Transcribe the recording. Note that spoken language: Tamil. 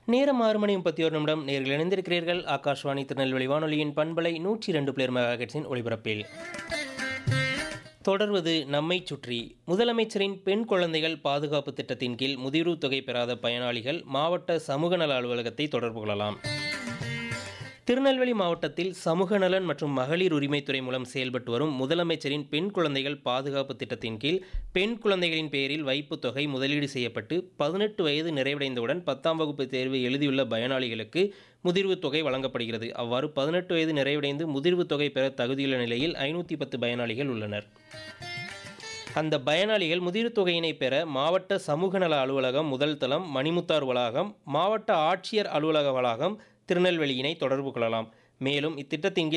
நேரம் ஆறு மணி முப்பத்தி ஒரு நிமிடம் நேரில் இணைந்திருக்கிறீர்கள் ஆகாஷ்வாணி திருநெல்வேலி வானொலியின் பண்பலை நூற்றி இரண்டு பிளேர் மெகாஹெட்ஸின் ஒளிபரப்பில் தொடர்வது நம்மை சுற்றி முதலமைச்சரின் பெண் குழந்தைகள் பாதுகாப்பு திட்டத்தின் கீழ் முதிர்வு தொகை பெறாத பயனாளிகள் மாவட்ட சமூக நல அலுவலகத்தை தொடர்பு கொள்ளலாம் திருநெல்வேலி மாவட்டத்தில் சமூக நலன் மற்றும் மகளிர் உரிமைத்துறை மூலம் செயல்பட்டு வரும் முதலமைச்சரின் பெண் குழந்தைகள் பாதுகாப்பு திட்டத்தின் கீழ் பெண் குழந்தைகளின் பெயரில் வைப்பு தொகை முதலீடு செய்யப்பட்டு பதினெட்டு வயது நிறைவடைந்தவுடன் பத்தாம் வகுப்பு தேர்வு எழுதியுள்ள பயனாளிகளுக்கு முதிர்வு தொகை வழங்கப்படுகிறது அவ்வாறு பதினெட்டு வயது நிறைவடைந்து முதிர்வு தொகை பெற தகுதியுள்ள நிலையில் ஐநூற்றி பத்து பயனாளிகள் உள்ளனர் அந்த பயனாளிகள் முதிர்வு தொகையினை பெற மாவட்ட சமூக நல அலுவலகம் முதல் தளம் மணிமுத்தார் வளாகம் மாவட்ட ஆட்சியர் அலுவலக வளாகம் திருநெல்வேலியினை தொடர்பு கொள்ளலாம் மேலும் இத்திட்டத்தின் கீழ்